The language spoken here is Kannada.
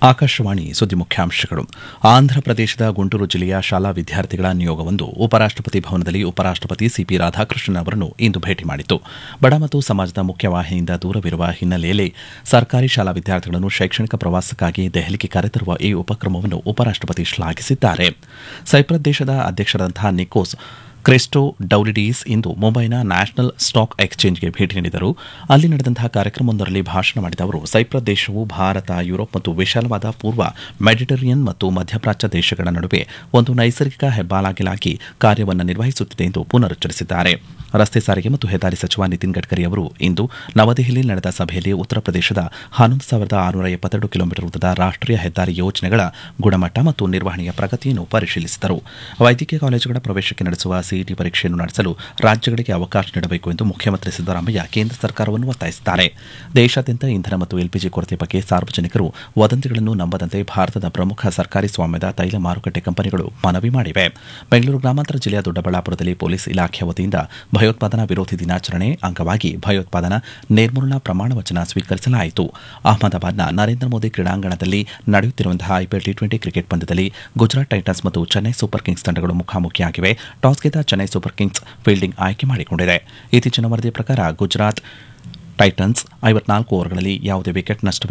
ಆಕಾಶವಾಣಿ ಸುದ್ದಿ ಮುಖ್ಯಾಂಶಗಳು ಆಂಧ್ರಪ್ರದೇಶದ ಗುಂಟೂರು ಜಿಲ್ಲೆಯ ಶಾಲಾ ವಿದ್ಯಾರ್ಥಿಗಳ ನಿಯೋಗವೊಂದು ಉಪರಾಷ್ಟಪತಿ ಭವನದಲ್ಲಿ ಉಪರಾಷ್ಟಪತಿ ಸಿಪಿ ರಾಧಾಕೃಷ್ಣನ್ ಅವರನ್ನು ಇಂದು ಭೇಟಿ ಮಾಡಿತು ಬಡ ಮತ್ತು ಸಮಾಜದ ಮುಖ್ಯವಾಹಿನಿಯಿಂದ ದೂರವಿರುವ ಹಿನ್ನೆಲೆಯಲ್ಲಿ ಸರ್ಕಾರಿ ಶಾಲಾ ವಿದ್ಯಾರ್ಥಿಗಳನ್ನು ಶೈಕ್ಷಣಿಕ ಪ್ರವಾಸಕ್ಕಾಗಿ ದೆಹಲಿಗೆ ಕರೆತರುವ ಈ ಉಪಕ್ರಮವನ್ನು ಉಪರಾಷ್ಟಪತಿ ಶ್ಲಾಘಿಸಿದ್ದಾರೆ ಸೈಪ್ರಸ್ ದೇಶದ ಅಧ್ಯಕ್ಷರಾದಂತಹ ನಿಕೋಸ್ ಕ್ರೆಸ್ಟೋ ಡೌಲಿಡೀಸ್ ಇಂದು ಮುಂಬೈನ ನ್ಯಾಷನಲ್ ಸ್ಟಾಕ್ ಎಕ್ಸ್ಚೇಂಜ್ಗೆ ಭೇಟಿ ನೀಡಿದರು ಅಲ್ಲಿ ನಡೆದಂತಹ ಕಾರ್ಯಕ್ರಮವೊಂದರಲ್ಲಿ ಭಾಷಣ ಮಾಡಿದ ಅವರು ಸೈಪ್ರಸ್ ದೇಶವು ಭಾರತ ಯುರೋಪ್ ಮತ್ತು ವಿಶಾಲವಾದ ಪೂರ್ವ ಮೆಡಿಟರೇನಿಯನ್ ಮತ್ತು ಮಧ್ಯಪ್ರಾಚ್ಯ ದೇಶಗಳ ನಡುವೆ ಒಂದು ನೈಸರ್ಗಿಕ ಹೆಬ್ಬಾಲಾಗಿಲಾಗಿ ಕಾರ್ಯವನ್ನು ನಿರ್ವಹಿಸುತ್ತಿದೆ ಎಂದು ಪುನರುಚ್ಚರಿಸಿದ್ದಾರೆ ರಸ್ತೆ ಸಾರಿಗೆ ಮತ್ತು ಹೆದ್ದಾರಿ ಸಚಿವ ನಿತಿನ್ ಗಡ್ಕರಿ ಅವರು ಇಂದು ನವದೆಹಲಿಯಲ್ಲಿ ನಡೆದ ಸಭೆಯಲ್ಲಿ ಉತ್ತರ ಪ್ರದೇಶದ ಹನ್ನೊಂದು ಸಾವಿರದ ಆರುನೂರ ಎಪ್ಪತ್ತೆರಡು ಕಿಲೋಮೀಟರ್ ಉದ್ದದ ರಾಷ್ಟೀಯ ಹೆದ್ದಾರಿ ಯೋಜನೆಗಳ ಗುಣಮಟ್ಟ ಮತ್ತು ನಿರ್ವಹಣೆಯ ಪ್ರಗತಿಯನ್ನು ಪರಿಶೀಲಿಸಿದರು ವೈದ್ಯಕೀಯ ಕಾಲೇಜುಗಳ ಪ್ರವೇಶಕ್ಕೆ ನಡೆಸುವ ಸಿಇಟಿ ಪರೀಕ್ಷೆಯನ್ನು ನಡೆಸಲು ರಾಜ್ಯಗಳಿಗೆ ಅವಕಾಶ ನೀಡಬೇಕು ಎಂದು ಮುಖ್ಯಮಂತ್ರಿ ಸಿದ್ದರಾಮಯ್ಯ ಕೇಂದ್ರ ಸರ್ಕಾರವನ್ನು ಒತ್ತಾಯಿಸಿದ್ದಾರೆ ದೇಶಾದ್ಯಂತ ಇಂಧನ ಮತ್ತು ಎಲ್ಪಿಜಿ ಕೊರತೆ ಬಗ್ಗೆ ಸಾರ್ವಜನಿಕರು ವದಂತಿಗಳನ್ನು ನಂಬದಂತೆ ಭಾರತದ ಪ್ರಮುಖ ಸರ್ಕಾರಿ ಸ್ವಾಮ್ಯದ ತೈಲ ಮಾರುಕಟ್ಟೆ ಕಂಪನಿಗಳು ಮನವಿ ಮಾಡಿವೆ ಬೆಂಗಳೂರು ಗ್ರಾಮಾಂತರ ಜಿಲ್ಲೆಯ ದೊಡ್ಡಬಳ್ಳಾಪುರದಲ್ಲಿ ಪೊಲೀಸ್ ಇಲಾಖೆ ವತಿಯಿಂದ ಭಯೋತ್ಪಾದನಾ ವಿರೋಧಿ ದಿನಾಚರಣೆ ಅಂಗವಾಗಿ ಭಯೋತ್ಪಾದನಾ ನಿರ್ಮೂಲನಾ ಪ್ರಮಾಣ ವಚನ ಸ್ವೀಕರಿಸಲಾಯಿತು ಅಹಮದಾಬಾದ್ನ ನರೇಂದ್ರ ಮೋದಿ ಕ್ರೀಡಾಂಗಣದಲ್ಲಿ ನಡೆಯುತ್ತಿರುವಂತಹ ಐಪಿಎಲ್ ಟಿ ಟ್ವೆಂಟಿ ಕ್ರಿಕೆಟ್ ಪಂದ್ಯದಲ್ಲಿ ಗುಜರಾತ್ ಟೈಟನ್ಸ್ ಮತ್ತು ಚೆನ್ನೈ ಸೂಪರ್ ಕಿಂಗ್ಸ್ ತಂಡಗಳು ಮುಖಾಮುಖಿಯಾಗಿವೆ ಟಾಸ್ ಗೆದ್ದ ಚೆನ್ನೈ ಸೂಪರ್ ಕಿಂಗ್ಸ್ ಫೀಲ್ಡಿಂಗ್ ಆಯ್ಕೆ ಮಾಡಿಕೊಂಡಿದೆ ಇತ್ತೀಚಿನ ವರದಿಯ ಪ್ರಕಾರ ಗುಜರಾತ್ ಟೈಟನ್ಸ್ ಐವತ್ನಾಲ್ಕು ಓವರ್ಗಳಲ್ಲಿ ಯಾವುದೇ ವಿಕೆಟ್ ನಷ್ಟ